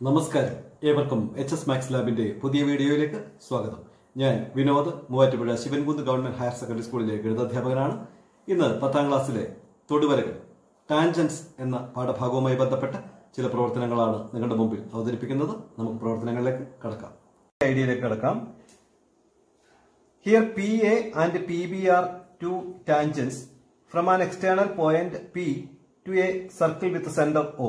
നമസ്കാരം ഏവർക്കും H S max ലാബിന്റെ പുതിയ വീഡിയോയിലേക്ക് സ്വാഗതം ഞാൻ Vinod Muvattupuzha Shivankunnu government higher secondary സ്കൂളിലെ ഗണിതാധ്യാപകനാണ് ഇന്ന് പത്താം ക്ലാസ്സിലെ തൊടുവരകൾ ടാൻജൻസ് എന്ന പാഠഭാഗവുമായി ബന്ധപ്പെട്ട ചില പ്രവർത്തനങ്ങളാണ് നിങ്ങളുടെ മുമ്പിൽ അവതരിപ്പിക്കുന്നത് നമുക്ക് പ്രവർത്തനങ്ങളിലേക്ക് കടക്കാം ഐഡിയയിലേക്ക് കടക്കാം Here PA and PB are two tangents from an external point P to a circle with center O.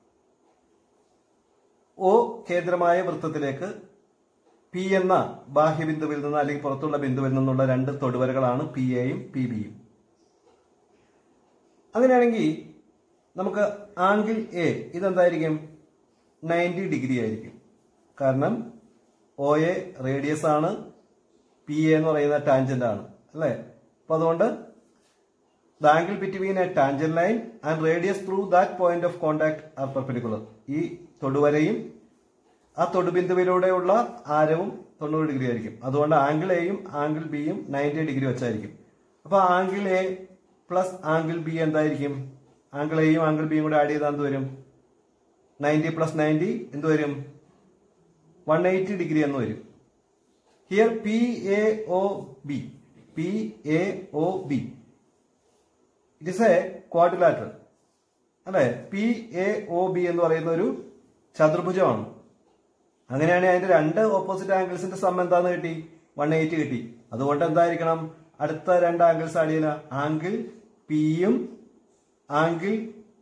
O കേന്ദ്രമായ വൃത്തത്തിലേക്ക് പി എന്ന ബാഹ്യബിന്ദുവിൽ നിന്ന് അല്ലെങ്കിൽ പുറത്തുള്ള ബിന്ദുവിൽ നിന്നുള്ള രണ്ട് തൊടുവരകളാണ് പി എയും പി ബിയും അങ്ങനെയാണെങ്കിൽ നമുക്ക് ആംഗിൾ എ ഇതെന്തായിരിക്കും നയൻറ്റി ഡിഗ്രി ആയിരിക്കും കാരണം ഒ എ റേഡിയസ് ആണ് പി എ എന്ന് പറയുന്ന ടാൻജന്റ് ആണ് അല്ലേ അപ്പൊ അതുകൊണ്ട് the angle between a tangent line and radius through that point of contact are perpendicular ഈ തൊടുവരയും ആ തൊടുബിന്ദുവിലൂടെയുള്ള ആരവും തൊണ്ണൂറ് ഡിഗ്രി ആയിരിക്കും അതുകൊണ്ട് ആംഗിൾ എയും ആംഗിൾ ബിയും നയൻറ്റി ഡിഗ്രി വെച്ചായിരിക്കും അപ്പൊ angle A plus angle B എന്തായിരിക്കും ആംഗിൾ എയും ആംഗിൾ ബിയും കൂടെ ആഡ് ചെയ്താൽ എന്ത് വരും നയൻറ്റി പ്ലസ് നയൻറ്റി എന്ത് വരും വൺ എയ്റ്റി ഡിഗ്രി എന്ന് വരും here P A O B P A O B it is a quadrilateral അല്ലെ പി എ ഒ ബി എന്ന് പറയുന്ന ഒരു ചതുർഭുജമാണ് അങ്ങനെയാണെങ്കിൽ അതിന്റെ രണ്ട് ഓപ്പോസിറ്റ് ആംഗിൾസിന്റെ സം എന്താന്ന് കിട്ടി വൺ എയ്റ്റി കിട്ടി അതുകൊണ്ട് എന്തായിരിക്കണം അടുത്ത രണ്ട് ആംഗിൾസ് ആഡ് ചെയ്യില്ല ആംഗിൾ പിയും ആംഗിൾ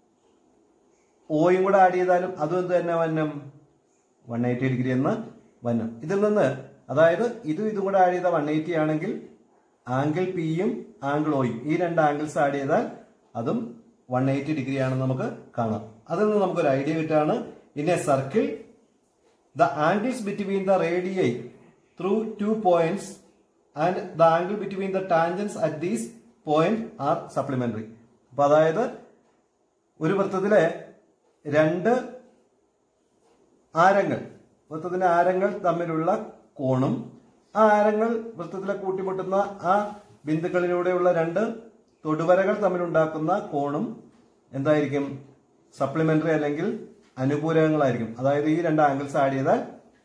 ഓയും കൂടെ ആഡ് ചെയ്താലും അതും എന്ത് തന്നെ വന്നം വൺ എയ്റ്റി ഡിഗ്രി എന്ന് വന്നം ഇതിൽ നിന്ന് അതായത് ഇതും ഇതും കൂടെ ആഡ് ചെയ്താൽ വൺ എയ്റ്റി ആണെങ്കിൽ ആംഗിൾ പിയും ആംഗിൾ ഓയും ഈ രണ്ട് ആംഗിൾസ് ആഡ് ചെയ്താൽ അതും വൺ എയ്റ്റി ഡിഗ്രി ആണെന്ന് നമുക്ക് കാണാം അതിൽ നിന്ന് നമുക്കൊരു ഐഡിയ കിട്ടാണ് in a circle the angles between the radii through two points and the angle between the tangents at these point are supplementary അപ്പൊ അതായത് ഒരു വൃത്തത്തിലെ രണ്ട് ആരങ്ങൾ വൃത്തത്തിന്റെ ആരങ്ങൾ തമ്മിലുള്ള കോണും ആ ആരങ്ങൾ വൃത്തത്തിലെ കൂട്ടിമുട്ടുന്ന ആ ബിന്ദുക്കളിലൂടെയുള്ള രണ്ട് തൊടുവരകൾ തമ്മിലുണ്ടാക്കുന്ന കോണും എന്തായിരിക്കും സപ്ലിമെന്ററി അല്ലെങ്കിൽ അനുപൂരകങ്ങളായിരിക്കും അതായത് ഈ രണ്ട് ആംഗിൾസ് ആഡ് ചെയ്താൽ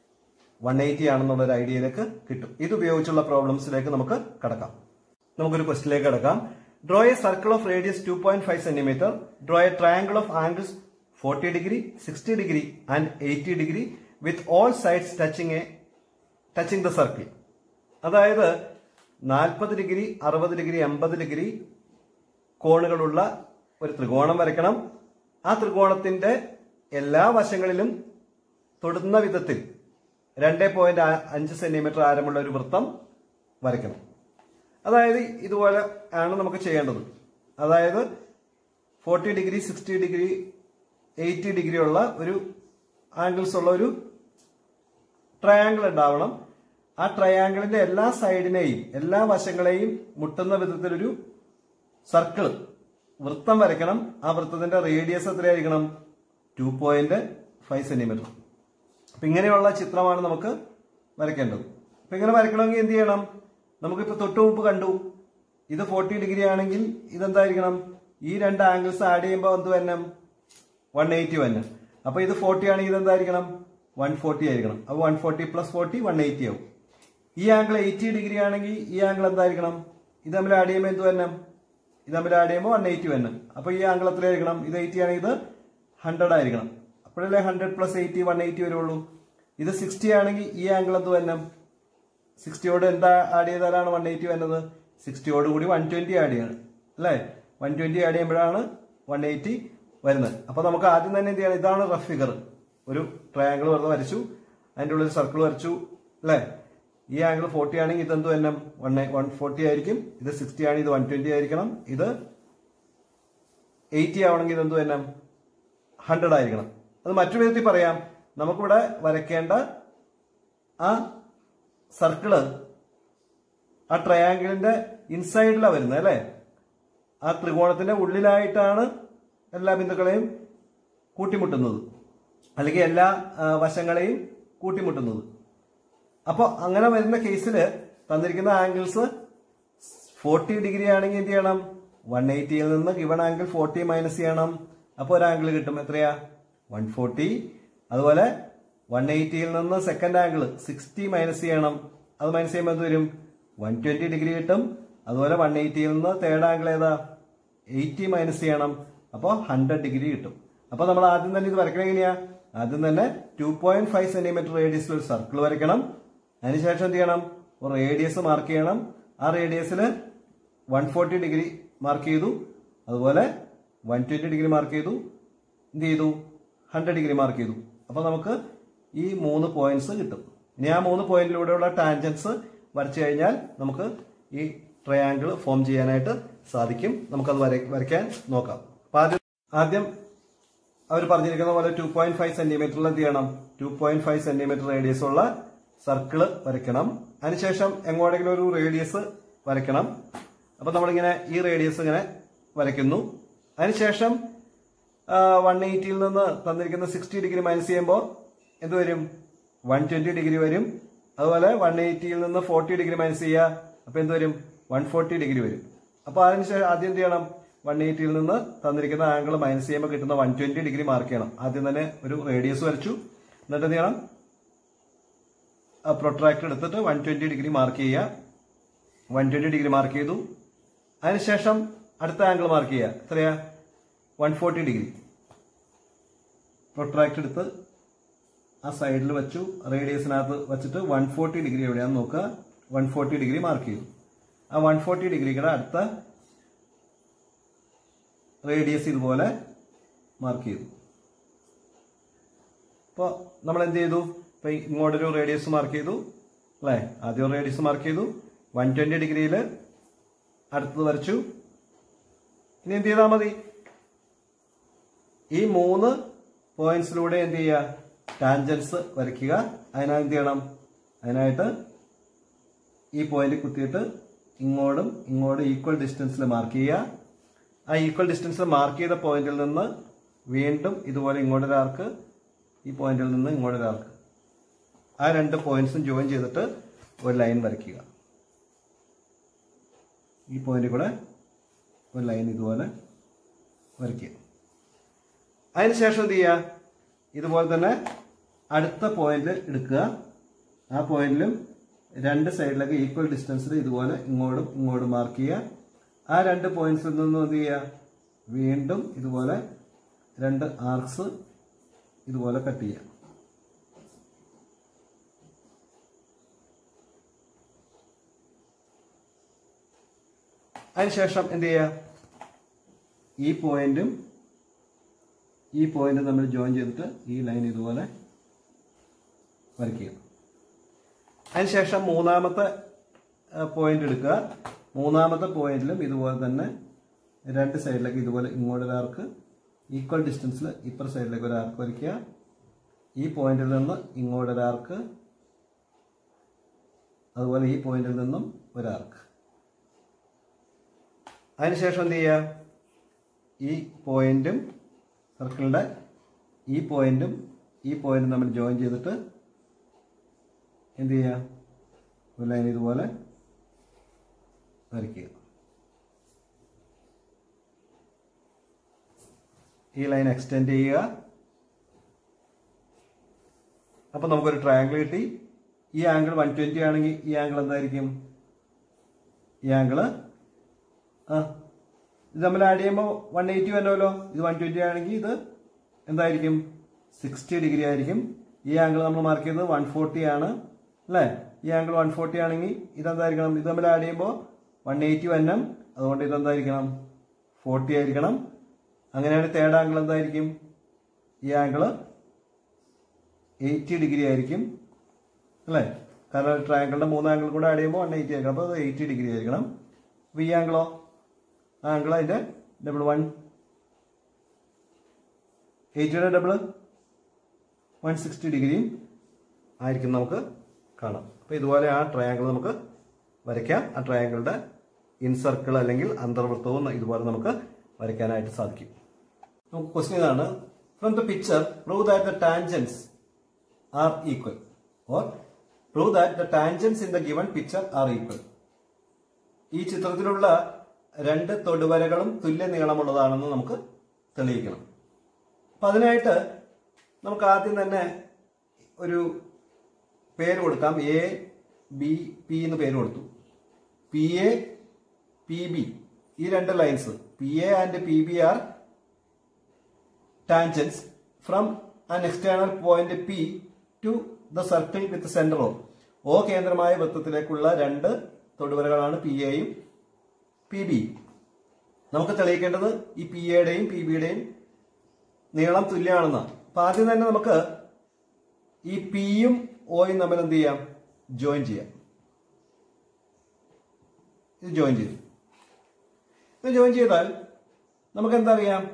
വൺ എയ്റ്റി ആണെന്നുള്ള ഒരു ഐഡിയയിലേക്ക് കിട്ടും ഇത് ഉപയോഗിച്ചുള്ള പ്രോബ്ലംസിലേക്ക് നമുക്ക് കടക്കാം നമുക്കൊരു ക്വസ്റ്റിലേക്ക് കടക്കാം draw a circle of radius two point five centimetre draw a triangle of angles forty degree sixty degree and eighty degree with all sides touching a touching the circle അതായത് നാൽപ്പത് ഡിഗ്രി അറുപത് ഡിഗ്രി എൺപത് degree കോണുകളുള്ള ഒരു ത്രികോണം വരയ്ക്കണം ആ ത്രികോണത്തിന്റെ എല്ലാ വശങ്ങളിലും തൊടുന്ന വിധത്തിൽ രണ്ട് പോയിന്റ് അഞ്ച് സെന്റിമീറ്റർ ആരമുള്ള ഒരു വൃത്തം വരയ്ക്കണം അതായത് ഇതുപോലെ ആണ് നമുക്ക് ചെയ്യേണ്ടത് അതായത് forty degree sixty degree eighty degree ഉള്ള ഒരു ആംഗിൾസ് ഉള്ള ഒരു ട്രയാങ്കിൾ ഉണ്ടാവണം ആ ട്രയാങ്കിളിന്റെ എല്ലാ സൈഡിനെയും എല്ലാ വശങ്ങളെയും മുട്ടുന്ന വിധത്തിലൊരു സർക്കിൾ വൃത്തം വരയ്ക്കണം ആ വൃത്തത്തിന്റെ റേഡിയസ് എത്രയായിരിക്കണം ടു പോയിന്റ് ഫൈവ് സെന്റിമീറ്റർ അപ്പൊ ഇങ്ങനെയുള്ള ചിത്രമാണ് നമുക്ക് വരയ്ക്കേണ്ടത് അപ്പൊ ഇങ്ങനെ വരയ്ക്കണമെങ്കിൽ എന്ത് ചെയ്യണം നമുക്കിപ്പോ തൊട്ടു മുമ്പ് കണ്ടു ഇത് ഫോർട്ടി ഡിഗ്രി ആണെങ്കിൽ ഇതെന്തായിരിക്കണം ഈ രണ്ട് ആംഗിൾസ് ആഡ് ചെയ്യുമ്പോൾ എന്ത് വരണം വൺ എയ്റ്റി വരണം അപ്പൊ ഇത് ഫോർട്ടി ആണെങ്കിൽ ഇതെന്തായിരിക്കണം വൺ ഫോർട്ടി ആയിരിക്കണം അപ്പൊ one forty plus forty one eighty ആവും ഈ ആംഗിൾ എയ്റ്റി ഡിഗ്രി ആണെങ്കിൽ ഈ ആംഗിൾ എന്തായിരിക്കണം ഇത് തമ്മിൽ ആഡ് ചെയ്യുമ്പോൾ എന്ത് വരണം ഇത് തമ്മിൽ ആഡ് ചെയ്യുമ്പോൾ വൺ എയ്റ്റി വരണം അപ്പൊ ഈ ആംഗിൾ എത്രയായിരിക്കണം ഇത് എയ്റ്റി ആണെങ്കിൽ ഇത് ഹൺഡ്രഡ് ആയിരിക്കണം അപ്പോഴല്ലേ hundred plus eighty one eighty വരുള്ളൂ ഇത് സിക്സ്റ്റി ആണെങ്കിൽ ഈ ആംഗിൾ എന്ത് വരണം സിക്സ്റ്റിയോട് എന്താ ആഡ് ചെയ്താലാണ് വൺ എയ്റ്റി വരുന്നത് സിക്സ്റ്റിയോട് കൂടി വൺ ട്വന്റി ആഡ് ചെയ്യണം അല്ലേ വൺ ട്വന്റി ആഡ് ചെയ്യുമ്പോഴാണ് വൺ എയ്റ്റി വരുന്നത് അപ്പൊ നമുക്ക് ആദ്യം തന്നെ എന്ത് ചെയ്യണം ഇതാണ് റഫ് ഫിഗർ ഒരു ട്രയാങ്കിൾ വെറുതെ വരച്ചു അതിൻ്റെ ഉള്ളിൽ സർക്കിൾ വരച്ചു അല്ലേ ഈ ആംഗിൾ ഫോർട്ടി ആണെങ്കിൽ ഇതെന്ത് തന്നെ വൺ വൺ ഫോർട്ടി ആയിരിക്കും ഇത് സിക്സ്റ്റി ആണെങ്കിൽ ഇത് വൺ ട്വന്റി ആയിരിക്കണം ഇത് എയ്റ്റി ആവണമെങ്കിൽ ഇതെന്ത് തന്നെ ഹൺഡ്രഡ് ആയിരിക്കണം അത് മറ്റു വിധത്തിൽ പറയാം നമുക്കിവിടെ വരയ്ക്കേണ്ട ആ സർക്കിള് ആ ട്രയാങ്കിളിന്റെ ഇൻസൈഡിലാണ് വരുന്നത് അല്ലേ ആ ത്രികോണത്തിന്റെ ഉള്ളിലായിട്ടാണ് എല്ലാ ബിന്ദുക്കളെയും കൂട്ടിമുട്ടുന്നത് അല്ലെങ്കിൽ എല്ലാ ആ, വശങ്ങളെയും കൂട്ടിമുട്ടുന്നത് അപ്പോൾ അങ്ങനെ വരുന്ന കേസിൽ തന്നിരിക്കുന്ന ആംഗിൾസ് ഫോർട്ടി ഡിഗ്രി ആണെങ്കിൽ എന്ത് ചെയ്യണം വൺ എയ്റ്റിയിൽ നിന്ന് ഗിവൺ ആംഗിൾ ഫോർട്ടി മൈനസ് ചെയ്യണം അപ്പോൾ ഒരു ആംഗിൾ കിട്ടും എത്രയാ വൺ ഫോർട്ടി അതുപോലെ വൺ എയ്റ്റിയിൽ നിന്ന് സെക്കൻഡ് ആംഗിൾ സിക്സ്റ്റി മൈനസ് ചെയ്യണം അത് മൈനസ് ചെയ്യുമ്പോൾ എന്ത് വരും വൺ ട്വന്റി ഡിഗ്രി കിട്ടും അതുപോലെ വൺ എയ്റ്റിയിൽ നിന്ന് തേർഡ് ആംഗിൾ ഏതാ എയ്റ്റി മൈനസ് ചെയ്യണം അപ്പോൾ ഹൺഡ്രഡ് ഡിഗ്രി കിട്ടും അപ്പോൾ നമ്മൾ ആദ്യം തന്നെ ഇത് വരയ്ക്കണം എങ്ങനെയാ ആദ്യം തന്നെ ടു പോയിന്റ് ഫൈവ് സെന്റിമീറ്റർ റേഡിയസിൽ ഒരു സർക്കിൾ വരയ്ക്കണം അതിനുശേഷം എന്ത് ചെയ്യണം ഒരു റേഡിയസ് മാർക്ക് ചെയ്യണം ആ റേഡിയസിൽ വൺ ഫോർട്ടി ഡിഗ്രി മാർക്ക് ചെയ്തു അതുപോലെ വൺ ട്വന്റി ഡിഗ്രി മാർക്ക് ചെയ്തു എന്ത് ചെയ്തു ഹൺഡ്രഡ് ഡിഗ്രി മാർക്ക് ചെയ്തു അപ്പൊ നമുക്ക് ഈ മൂന്ന് പോയിന്റ്സ് കിട്ടും ഇനി ആ മൂന്ന് പോയിന്റിലൂടെയുള്ള ടാൻജൻസ് വരച്ചു കഴിഞ്ഞാൽ നമുക്ക് ഈ ട്രയാങ്കിൾ ഫോം ചെയ്യാനായിട്ട് സാധിക്കും നമുക്കത് വര- വരയ്ക്കാൻ നോക്കാം അപ്പൊ ആദ്യം ആദ്യം അവർ പറഞ്ഞിരിക്കുന്ന പോലെ ടു പോയിന്റ് ഫൈവ് സെന്റിമീറ്ററിൽ എന്ത് ചെയ്യണം two point five centimetre radius ഉള്ള സർക്കിള് വരയ്ക്കണം അതിനുശേഷം എങ്ങോട്ടെങ്കിലും ഒരു റേഡിയസ് വരയ്ക്കണം അപ്പൊ നമ്മളിങ്ങനെ ഈ റേഡിയസ് ഇങ്ങനെ വരയ്ക്കുന്നു അതിനുശേഷം വൺ എയ്റ്റിയിൽ നിന്ന് തന്നിരിക്കുന്ന സിക്സ്റ്റി ഡിഗ്രി മൈനസ് ചെയ്യുമ്പോൾ എന്ത് വരും വൺ ട്വന്റി ഡിഗ്രി വരും അതുപോലെ വൺ എയ്റ്റിയിൽ നിന്ന് ഫോർട്ടി ഡിഗ്രി മൈനസ് ചെയ്യുക അപ്പൊ എന്ത് വരും വൺ ഫോർട്ടി ഡിഗ്രി വരും അപ്പൊ അതിനുശേഷം ആദ്യം എന്ത് ചെയ്യണം വൺ എയ്റ്റിയിൽ നിന്ന് തന്നിരിക്കുന്ന ആംഗിൾ മൈനസ് ചെയ്യുമ്പോൾ കിട്ടുന്ന വൺ ട്വന്റി ഡിഗ്രി മാർക്ക് ചെയ്യണം ആദ്യം തന്നെ ഒരു റേഡിയസ് വരച്ചു എന്നിട്ട് എന്ത് ചെയ്യണം പ്രൊട്രാക്ടർ എടുത്തിട്ട് വൺ ട്വന്റി ഡിഗ്രി മാർക്ക് ചെയ്യുക വൺ ട്വന്റി ഡിഗ്രി മാർക്ക് ചെയ്തു അതിനുശേഷം അടുത്ത ആംഗിൾ മാർക്ക് ചെയ്യുക എത്രയാ വൺ ഫോർട്ടി ഡിഗ്രി പ്രൊട്രാക്ട് എടുത്ത് ആ സൈഡിൽ വെച്ചു റേഡിയസിനകത്ത് വെച്ചിട്ട് വൺ ഫോർട്ടി ഡിഗ്രി എവിടെയാണെന്ന് നോക്കുക വൺ ഫോർട്ടി ഡിഗ്രി മാർക്ക് ചെയ്തു ആ വൺ ഫോർട്ടി ഡിഗ്രിയുടെ അടുത്ത റേഡിയസ് ഇതുപോലെ മാർക്ക് ചെയ്തു അപ്പോൾ നമ്മൾ എന്ത് ചെയ്തു ഇപ്പൊ ഇങ്ങോട്ടൊരു റേഡിയസ് മാർക്ക് ചെയ്തു അല്ലേ ആദ്യം ഒരു റേഡിയസ് മാർക്ക് ചെയ്തു വൺ ട്വന്റി ഡിഗ്രിയിൽ അടുത്തത് വരച്ചു ഇനി എന്ത് ചെയ്താൽ മതി ഈ മൂന്ന് പോയിന്റ്സിലൂടെ എന്ത് ചെയ്യുക ടാൻജൻസ് വരയ്ക്കുക അതിനായി എന്ത് ചെയ്യണം അതിനായിട്ട് ഈ പോയിന്റ് കുത്തിയിട്ട് ഇങ്ങോട്ടും ഇങ്ങോട്ടും ഈക്വൽ ഡിസ്റ്റൻസിൽ മാർക്ക് ചെയ്യുക ആ ഈക്വൽ ഡിസ്റ്റൻസിൽ മാർക്ക് ചെയ്ത പോയിന്റിൽ നിന്ന് വീണ്ടും ഇതുപോലെ ഇങ്ങോട്ടൊരു ആർക്ക് ഈ പോയിന്റിൽ നിന്ന് ഇങ്ങോട്ടൊരു ആർക്ക് ആ രണ്ട് പോയിന്റ്സും ജോയിൻ ചെയ്തിട്ട് ഒരു ലൈൻ വരയ്ക്കുക ഈ പോയിന്റിൽ കൂടെ ഒരു ലൈൻ ഇതുപോലെ വരയ്ക്കുക അതിനുശേഷം എന്ത് ചെയ്യുക ഇതുപോലെ തന്നെ അടുത്ത പോയിന്റ് എടുക്കുക ആ പോയിന്റിലും രണ്ട് സൈഡിലൊക്കെ ഈക്വൽ ഡിസ്റ്റൻസിൽ ഇതുപോലെ ഇങ്ങോട്ടും ഇങ്ങോട്ടും മാർക്ക് ചെയ്യുക ആ രണ്ട് പോയിന്റ്സിൽ നിന്നും എന്ത് ചെയ്യുക വീണ്ടും ഇതുപോലെ രണ്ട് ആർക്സ് ഇതുപോലെ കട്ട് ചെയ്യുക അതിനുശേഷം എന്ത് ചെയ്യുക ഈ പോയിന്റും ഈ പോയിന്റും തമ്മിൽ ജോയിൻ ചെയ്തിട്ട് ഈ ലൈൻ ഇതുപോലെ വരയ്ക്കുക അതിനുശേഷം മൂന്നാമത്തെ പോയിന്റ് എടുക്കുക മൂന്നാമത്തെ പോയിന്റിലും ഇതുപോലെ തന്നെ രണ്ട് സൈഡിലേക്ക് ഇതുപോലെ ഇങ്ങോട്ടൊരു ആർക്ക് ഈക്വൽ ഡിസ്റ്റൻസിൽ ഇപ്പർ സൈഡിലേക്ക് ഒരു ആർക്ക് വരയ്ക്കുക ഈ പോയിന്റിൽ നിന്ന് ഇങ്ങോട്ടൊരു ആർക്ക് അതുപോലെ ഈ പോയിന്റിൽ നിന്നും ഒരു ആർക്ക് അതിനുശേഷം എന്ത് ചെയ്യുക ഈ പോയിന്റും സർക്കിളിന്റെ ഈ പോയിന്റും ഈ പോയിന്റും തമ്മിൽ ജോയിൻ ചെയ്തിട്ട് എന്ത് ചെയ്യുക ഒരു ലൈൻ ഇതുപോലെ വരയ്ക്കുക ഈ ലൈൻ എക്സ്റ്റെൻഡ് ചെയ്യുക അപ്പൊ നമുക്കൊരു ട്രയാങ്കിൾ കിട്ടി ഈ ആംഗിൾ വൺ ട്വന്റി ആണെങ്കിൽ ഈ ആംഗിൾ എന്തായിരിക്കും ഈ ആംഗിള് ആ ഇത് തമ്മിൽ ആഡ് ചെയ്യുമ്പോൾ വൺ എയ്റ്റി വരുമല്ലോ ഇത് വൺ ട്വന്റി ആണെങ്കിൽ ഇത് എന്തായിരിക്കും സിക്സ്റ്റി ഡിഗ്രി ആയിരിക്കും ഈ ആംഗിൾ നമ്മൾ മാർക്ക് ചെയ്തത് വൺ ഫോർട്ടി ആണ് അല്ലേ ഈ ആംഗിൾ വൺ ഫോർട്ടി ആണെങ്കിൽ ഇതെന്തായിരിക്കണം ഇത് തമ്മിൽ ആഡ് ചെയ്യുമ്പോൾ വൺ എയ്റ്റി വന്നം അതുകൊണ്ട് ഇതെന്തായിരിക്കണം ഫോർട്ടി ആയിരിക്കണം അങ്ങനെയാണ് തേർഡ് ആംഗിൾ എന്തായിരിക്കും ഈ ആംഗിള് എയ്റ്റി ഡിഗ്രി ആയിരിക്കും അല്ലേ കാരണം ട്രയാങ്കിളിന്റെ മൂന്ന് ആംഗിൾ കൂടെ ആഡ് ചെയ്യുമ്പോൾ വൺ എയ്റ്റി ആയിരിക്കണം അപ്പോൾ അത് എയ്റ്റി ഡിഗ്രി ആയിരിക്കണം അപ്പോൾ ഈ ആംഗിളോ ആ ആംഗിൾ അതിന്റെ ഡബിൾ വൺ എയ്റ്റിയുടെ ഡബിൾ വൺ സിക്സ്റ്റി ഡിഗ്രിയും ആയിരിക്കും നമുക്ക് കാണാം അപ്പോൾ ഇതുപോലെ ആ ട്രയാങ്കിൾ നമുക്ക് വരയ്ക്കാം ആ ട്രയാങ്കിളുടെ ഇൻസർക്കിൾ അല്ലെങ്കിൽ അന്തർവൃത്തവും ഇതുപോലെ നമുക്ക് വരയ്ക്കാനായിട്ട് സാധിക്കും നമുക്ക് ക്വസ്റ്റ്യൻ ഇതാണ് from the picture prove that the tangents are equal or prove that the tangents in the given picture are equal ഈ ചിത്രത്തിലുള്ള രണ്ട് തൊടുവരകളും തുല്യ നീളമുള്ളതാണെന്ന് നമുക്ക് തെളിയിക്കണം അപ്പൊ അതിനായിട്ട് നമുക്ക് ആദ്യം തന്നെ ഒരു പേര് കൊടുക്കാം എ ബി പി എന്ന് പേര് കൊടുത്തു പി എ പി ബി ഈ രണ്ട് lines P A and P B are tangents from an external point P to the circle with centre O O കേന്ദ്രമായ വൃത്തത്തിലേക്കുള്ള രണ്ട് തൊടുവരകളാണ് പി എയും പി ബിയും നമുക്ക് തെളിയിക്കേണ്ടത് ഈ പി എയുടെയും പി ബിയുടെയും നീളം തുല്യമാണെന്നാണ് അപ്പൊ ആദ്യം തന്നെ നമുക്ക് ഈ പിയും ഓയും തമ്മിൽ എന്ത് ചെയ്യാം ജോയിൻ ചെയ്യാം ഇത് ജോയിൻ ചെയ്തു ഇത് ജോയിൻ ചെയ്താൽ നമുക്ക് എന്താ അറിയാം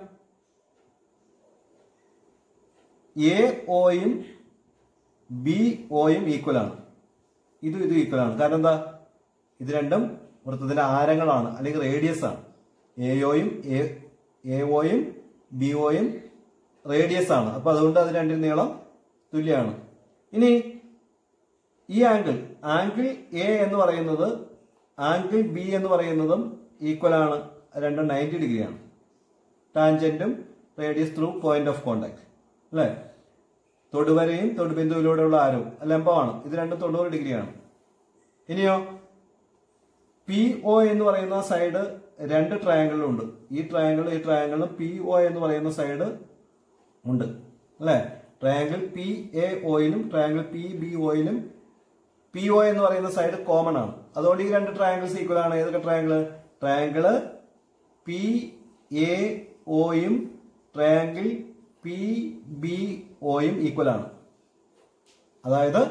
എ ഒയും ബി ഒയും ഈക്വൽ ആണ് ഇതും ഇതും ഈക്വൽ ആണ് കാരണം എന്താ ഇത് രണ്ടും വൃത്തത്തിന്റെ ആരങ്ങളാണ് അല്ലെങ്കിൽ റേഡിയസ് ആണ് എയോയും എ ഒയും ബി ഒയും റേഡിയസ് ആണ് അപ്പൊ അതുകൊണ്ട് അത് രണ്ടിന്റെ നീളം തുല്യമാണ് ഇനി ഈ ആംഗിൾ ആംഗിൾ എ എന്ന് പറയുന്നത് ആംഗിൾ ബി എന്ന് പറയുന്നതും ഈക്വൽ ആണ് രണ്ടും നയൻറ്റി ഡിഗ്രിയാണ് ടാൻജന്റും radius through point of contact അല്ലേ തൊടുവരയും തൊടുബിന്ദുവിലൂടെയുള്ള ആരവും ലംബമാണ് ഇത് രണ്ടും തൊണ്ണൂറ് ഡിഗ്രിയാണ് ഇനിയോ പി ഒ എന്ന് പറയുന്ന സൈഡ് രണ്ട് ട്രയാങ്കിളുണ്ട് ഈ ട്രയാങ്കിളും ഈ ട്രയാങ്കിളും പി ഒ എന്ന് പറയുന്ന സൈഡ് ഉണ്ട് അല്ലെ ട്രയാങ്കിൾ പി എ ഒയിലും ട്രയാങ്കിൾ പി ബി ഒയിലും പി ഒ എന്ന് പറയുന്ന സൈഡ് കോമൺ ആണ് അതുകൊണ്ട് ഈ രണ്ട് ട്രയാങ്കിൾസ് ഈക്വൽ ആണ് ഏതൊക്കെ ട്രയാങ്കിള് ട്രയാങ്കിള് പി എ ഒയും ട്രയാങ്കിൾ പി ബി ഒയും ഈക്വൽ ആണ് അതായത്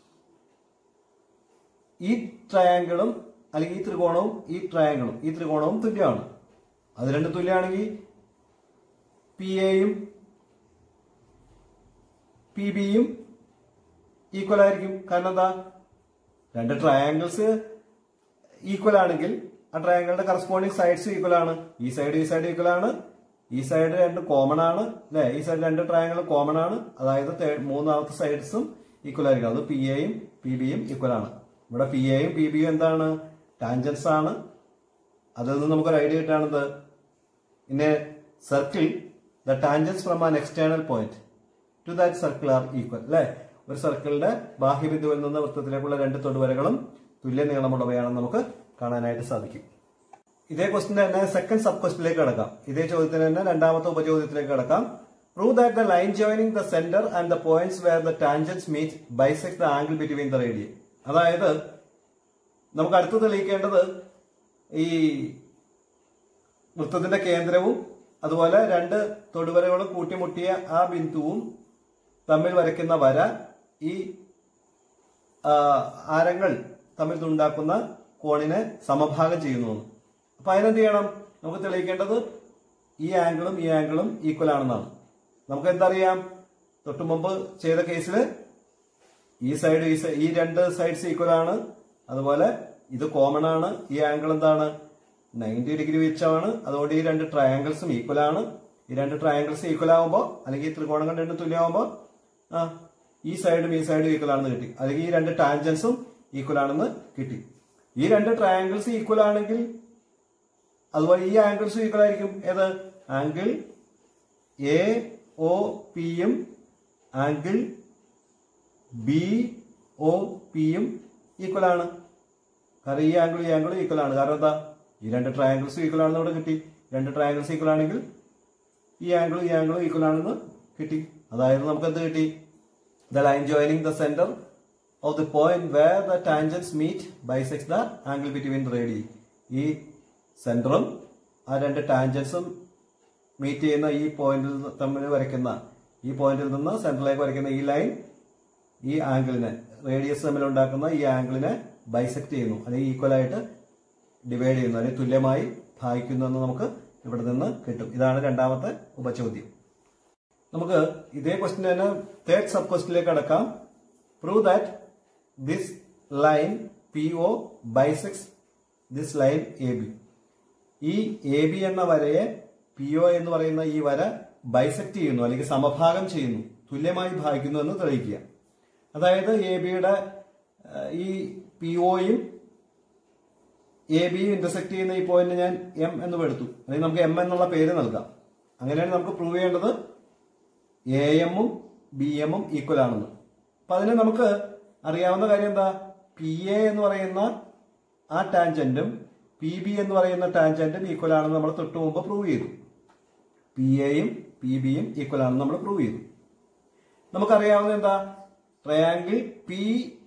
ഈ ട്രയാങ്കിളും അല്ലെങ്കിൽ ഈ ത്രികോണവും ഈ ട്രയാങ്കിളും ഈ ത്രികോണവും തുല്യമാണ് അത് രണ്ടും തുല്യമാണെങ്കിൽ പി എയും പി ബിയും ഈക്വൽ ആയിരിക്കും കാരണം എന്താ രണ്ട് ട്രയാങ്കിൾസ് ഈക്വൽ ആണെങ്കിൽ ആ ട്രയാങ്കിളുടെ കറസ്പോണ്ടിങ് സൈഡ്സ് ഈക്വൽ ആണ് ഈ സൈഡ് ഈ സൈഡ് ഈക്വൽ ആണ് ഈ സൈഡ് രണ്ട് കോമൺ ആണ് അല്ലെ ഈ സൈഡ് രണ്ട് ട്രയാങ്കിൾ കോമൺ ആണ് അതായത് തേ- മൂന്നാമത്തെ സൈഡ്സും ഈക്വൽ ആയിരിക്കും അത് പി എയും പി ബിയും ഈക്വൽ ആണ് ഇവിടെ പി എയും പി ബിയും എന്താണ് ടാൻജൻസ് ആണ് അതിൽ നിന്ന് നമുക്കൊരു ഐഡിയ കിട്ടാണത് in a circle the tangents from an external point to that circle are equal അല്ലെ ഒരു സർക്കിളിന്റെ ബാഹ്യബിന്ദുവിൽ നിന്ന് വൃത്തത്തിലേക്കുള്ള രണ്ട് തൊടുവരകളും തുല്യ നീളമുള്ളവയാണെന്ന് നമുക്ക് കാണാനായിട്ട് സാധിക്കും ഇതേ ക്വസ്റ്റിന് തന്നെ സെക്കൻഡ് സബ് ക്വസ്റ്റിലേക്ക് കടക്കാം ഇതേ ചോദ്യത്തിന് തന്നെ രണ്ടാമത്തെ ഉപചോദ്യത്തിലേക്ക് കടക്കാം prove that the line joining the centre and the points where the tangents meet bisect the angle between the radii അതായത് നമുക്ക് അടുത്ത് തെളിയിക്കേണ്ടത് ഈ വൃത്തത്തിന്റെ കേന്ദ്രവും അതുപോലെ രണ്ട് തൊടുവരകളും കൂട്ടിമുട്ടിയ ആ ബിന്ദുവും തമ്മിൽ വരയ്ക്കുന്ന വര ഈ ആ, ആരങ്ങൾ തമ്മിൽ ഉണ്ടാക്കുന്ന കോണിനെ സമഭാഗം ചെയ്യുന്നു അപ്പൊ അതിനെന്ത് ചെയ്യണം നമുക്ക് തെളിയിക്കേണ്ടത് ഈ ആംഗിളും ഈ ആംഗിളും ഈക്വൽ ആണെന്നാണ് നമുക്ക് എന്തറിയാം തൊട്ടു മുമ്പ് ചെയ്ത കേസിൽ ഈ സൈഡ് ഈ സൈ- ഈ രണ്ട് സൈഡ്സ് ഈക്വൽ ആണ് അതുപോലെ ഇത് കോമൺ ആണ് ഈ ആംഗിൾ എന്താണ് നയൻറ്റി ഡിഗ്രി വെച്ചാണ് അതുകൊണ്ട് ഈ രണ്ട് ട്രയാങ്കിൾസും ഈക്വൽ ആണ് ഈ രണ്ട് ട്രയാങ്കിൾസ് ഈക്വൽ ആകുമ്പോൾ അല്ലെങ്കിൽ ഈ ത്രികോണങ്ങൾ രണ്ടും തുല്യമാകുമ്പോൾ ആ ഈ സൈഡും ഈ സൈഡും ഈക്വൽ ആണെന്ന് കിട്ടി അല്ലെങ്കിൽ ഈ രണ്ട് ടാൻജൻസും ഈക്വൽ ആണെന്ന് കിട്ടി ഈ രണ്ട് ട്രയാങ്കിൾസ് ഈക്വൽ ആണെങ്കിൽ അതുപോലെ ഈ ആംഗിൾസും ഈക്വൽ ആയിരിക്കും ഏത് ആംഗിൾ എ ഒ പിയും ആംഗിൾ ബി ഒ പിയും ഈക്വൽ ആണ് കാരണം ഈ ആംഗിൾ ഈ ആംഗിൾ ഈക്വൽ ആണ് കാരണം എന്താ ഈ രണ്ട് ട്രയാങ്കിൾസ് ഈക്വൽ ആണെന്ന് ഇവിടെ കിട്ടി രണ്ട് ട്രയാങ്കിൾസ് ഈക്വൽ ആണെങ്കിൽ ഈ ആംഗിൾ ഈ ആംഗിൾ ഈക്വൽ ആണെന്ന് കിട്ടി അതായത് നമുക്ക് എന്ത് കിട്ടി the line joining the centre of the point where the tangents meet bisects the angle between radii ഈ സെന്ററും ആ രണ്ട് ടാൻജൻസും മീറ്റ് ചെയ്യുന്ന ഈ പോയിന്റിൽ തമ്മിൽ വരയ്ക്കുന്ന ഈ പോയിന്റിൽ നിന്ന് സെന്ററിലേക്ക് വരയ്ക്കുന്ന ഈ ലൈൻ ഈ ആംഗിളിനെ റേഡിയസ് തമ്മിൽ ഉണ്ടാക്കുന്ന ഈ ആംഗിളിനെ ബൈസെക്ട് ചെയ്യുന്നു അല്ലെങ്കിൽ ഈക്വൽ ആയിട്ട് ഡിവൈഡ് ചെയ്യുന്നു അല്ലെങ്കിൽ തുല്യമായി ഭാഗിക്കുന്നു എന്ന് നമുക്ക് ഇവിടെ നിന്ന് കിട്ടും ഇതാണ് രണ്ടാമത്തെ ഉപചോദ്യം നമുക്ക് ഇതേ ക്വസ്റ്റ്യൻ തന്നെ തേർഡ് സബ് ക്വസ്റ്റിലേക്ക് കടക്കാം prove that this line P O bisects this line A B ഈ എ ബി എന്ന വരയെ പി ഒ എന്ന് പറയുന്ന ഈ വര ബൈസെക്ട് ചെയ്യുന്നു അല്ലെങ്കിൽ സമഭാഗം ചെയ്യുന്നു തുല്യമായി ഭാഗിക്കുന്നു എന്ന് തെളിയിക്കുക അതായത് എ ബിയുടെ ഈ പി ഒയും എ ബിയും ഇന്റർസെക്ട് ചെയ്യുന്ന ഈ പോയിന്റ് ഞാൻ എം എന്ന് എടുത്തു അല്ലെങ്കിൽ നമുക്ക് എം എന്നുള്ള പേര് നൽകാം അങ്ങനെയാണ് നമുക്ക് പ്രൂവ് ചെയ്യേണ്ടത് എ എമ്മും ബി എമ്മും ഈക്വൽ ആണെന്ന് അപ്പൊ അതിന് നമുക്ക് അറിയാവുന്ന കാര്യം എന്താ പി എ എന്ന് പറയുന്ന ആ ടാൻജന്റും പി ബി എന്ന് പറയുന്ന ടാൻജന്റും ഈക്വൽ ആണെന്ന് നമ്മൾ തൊട്ട് മുമ്പ് പ്രൂവ് ചെയ്തു പി എയും പി ബിയും ഈക്വൽ ആണെന്ന് നമ്മൾ പ്രൂവ് ചെയ്തു നമുക്കറിയാവുന്ന എന്താ triangle P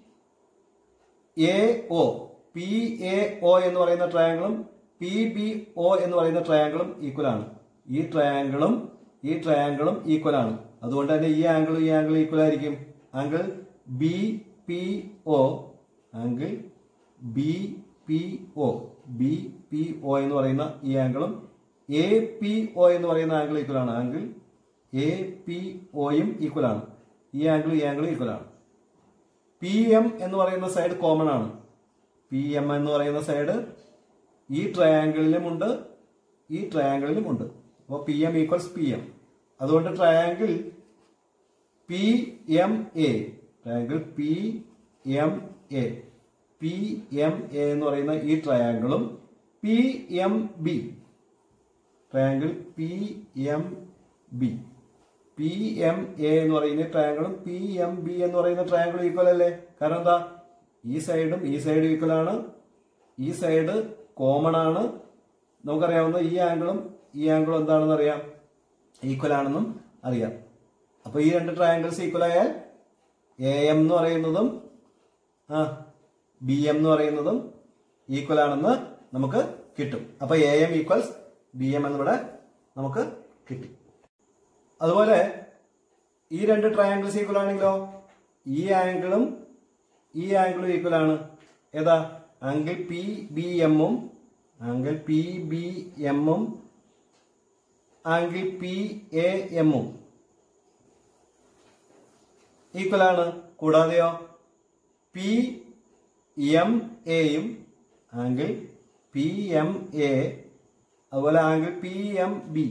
A O P A O എന്ന് പറയുന്ന ട്രയാങ്കിളും പി ബി ഒ എന്ന് പറയുന്ന ട്രയാങ്കിളും ഈക്വൽ ആണ് ഈ ട്രയാങ്കിളും ഈ ട്രയാങ്കിളും ഈക്വൽ ആണ് അതുകൊണ്ട് തന്നെ ഈ ആംഗിൾ ഈ ആംഗിൾ ഈക്വൽ ആയിരിക്കും angle B P O angle B P O B P O എന്ന് പറയുന്ന ഈ ആംഗിളും എ പി ഒ എന്ന് പറയുന്ന ആംഗിൾ ഈക്വൽ ആണ് ആംഗിൾ എ പി ഒയും ഈക്വൽ ആണ് ഈ ആംഗിൾ ഈ ആംഗിൾ ഈക്വൽ ആണ് പി എം എന്ന് പറയുന്ന സൈഡ് കോമൺ ആണ് പി എം എന്ന് പറയുന്ന സൈഡ് ഈ ട്രയാങ്കിളിലുമുണ്ട് ഈ ട്രയാങ്കിളിലുമുണ്ട് അപ്പോൾ P M equals P M അതുകൊണ്ട് triangle P M A triangle P M A P M A എന്ന് പറയുന്ന ഈ ട്രയാങ്കിളും P M B triangle P M B P M A എന്ന് പറയുന്ന ട്രയാങ്കിളും പി എം ബി എന്ന് പറയുന്ന ട്രയാങ്കിളും ഈക്വൽ അല്ലേ കാരണം എന്താ ഈ സൈഡും ഈ സൈഡും ഈക്വൽ ആണ് ഈ സൈഡ് കോമൺ ആണ് നമുക്കറിയാവുന്ന ഈ ആംഗിളും ഈ ആംഗിളും എന്താണെന്ന് അറിയാം ഈക്വൽ ആണെന്നും അറിയാം അപ്പൊ ഈ രണ്ട് ട്രയാങ്കിൾസ് ഈക്വൽ ആയാൽ എ എം എന്ന് പറയുന്നതും ആ ബി എം എന്ന് പറയുന്നതും ഈക്വൽ ആണെന്ന് നമുക്ക് കിട്ടും അപ്പൊ A M equals B M എന്നിവിടെ നമുക്ക് കിട്ടി അതുപോലെ ഈ രണ്ട് ട്രയാങ്കിൾസ് ഈക്വൽ ആണെങ്കിലോ ഈ ആംഗിളും ഈ ആംഗിളും ഈക്വൽ ആണ് ഏതാ ആംഗിൾ പി ബി എമ്മും ആംഗിൾ പി ബി എമ്മും ആംഗിൾ പി എ എമ്മും ഈക്വൽ ആണ് കൂടാതെയോ പി എം എയും ആംഗിൾ പി എം എ അതുപോലെ ആംഗിൾ പി എം ബി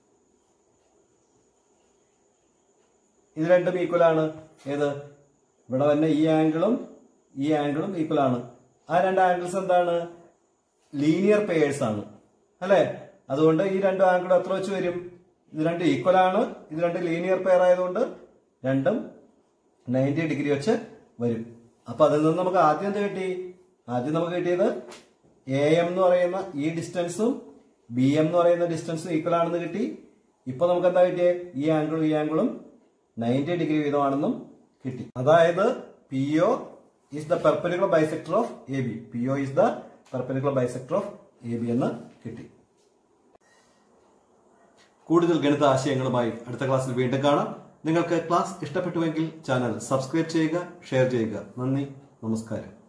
ഇത് രണ്ടും ഈക്വൽ ആണ് ഏത് ഇവിടെ തന്നെ ഈ ആംഗിളും ഈ ആംഗിളും ഈക്വൽ ആണ് ആ രണ്ട് ആംഗിൾസ് എന്താണ് ലീനിയർ പേയേഴ്സ് ആണ് അല്ലെ അതുകൊണ്ട് ഈ രണ്ട് ആംഗിളും എത്ര വെച്ച് വരും ഇത് രണ്ട് ഈക്വൽ ആണ് ഇത് രണ്ട് ലീനിയർ പെയർ ആയതുകൊണ്ട് രണ്ടും നയൻറ്റി ഡിഗ്രി വെച്ച് വരും അപ്പൊ അതിൽ നിന്ന് നമുക്ക് ആദ്യം എന്ത് കിട്ടി ആദ്യം നമുക്ക് കിട്ടിയത് എ എം എന്ന് പറയുന്ന ഈ ഡിസ്റ്റൻസും ബി എം എന്ന് പറയുന്ന ഡിസ്റ്റൻസും ഈക്വൽ ആണെന്ന് കിട്ടി ഇപ്പൊ നമുക്ക് എന്താ കിട്ടിയത് ഈ ആംഗിളും ഈ ആംഗിളും നയൻറ്റി ഡിഗ്രി വീതമാണെന്നും കിട്ടി അതായത് P O is the perpendicular bisector of A B P O is the perpendicular bisector of A B എന്ന് കിട്ടി കൂടുതൽ ഗണിത ആശയങ്ങളുമായി അടുത്ത ക്ലാസ്സിൽ വീണ്ടും കാണാം നിങ്ങൾക്ക് ക്ലാസ് ഇഷ്ടപ്പെട്ടുവെങ്കിൽ ചാനൽ സബ്സ്ക്രൈബ് ചെയ്യുക ഷെയർ ചെയ്യുക നന്ദി നമസ്കാരം